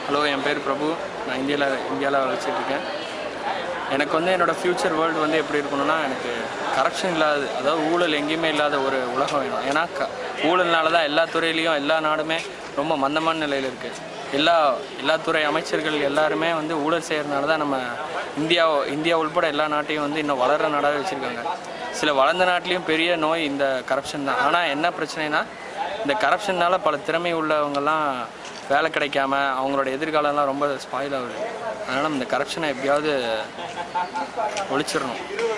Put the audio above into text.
hello என் பேர் பிரபு நான் இந்தியாவில் இந்தியாவில் வச்சுட்டு இருக்கேன் எனக்கு வந்து என்னோடய ஃப்யூச்சர் வேர்ல்டு வந்து எப்படி இருக்கணும்னா எனக்கு கரப்ஷன் இல்லாத அதாவது ஊழல் எங்கேயுமே இல்லாத ஒரு உலகம் வேணும் ஏன்னா க ஊழல்னால தான் எல்லா துறையிலையும் எல்லா நாடுமே ரொம்ப மந்தமான நிலையில் இருக்குது எல்லா எல்லா துறை அமைச்சர்கள் எல்லாருமே வந்து ஊழல் செய்கிறதுனால தான் நம்ம இந்தியா இந்தியா உள்பட எல்லா நாட்டையும் வந்து இன்னும் வளர்கிற நாடாகவே வச்சுருக்காங்க சில வளர்ந்த நாட்டிலையும் பெரிய நோய் இந்த கரப்ஷன் தான் ஆனால் என்ன பிரச்சனைனா இந்த கரப்ஷன்னால பல திறமை உள்ளவங்கெல்லாம் வேலை கிடைக்காம அவங்களோட எதிர்காலம்லாம் ரொம்ப ஸ்பாயில் ஆகுது அதனால் இந்த கரப்ஷனை எப்படியாவது ஒழிச்சிடணும்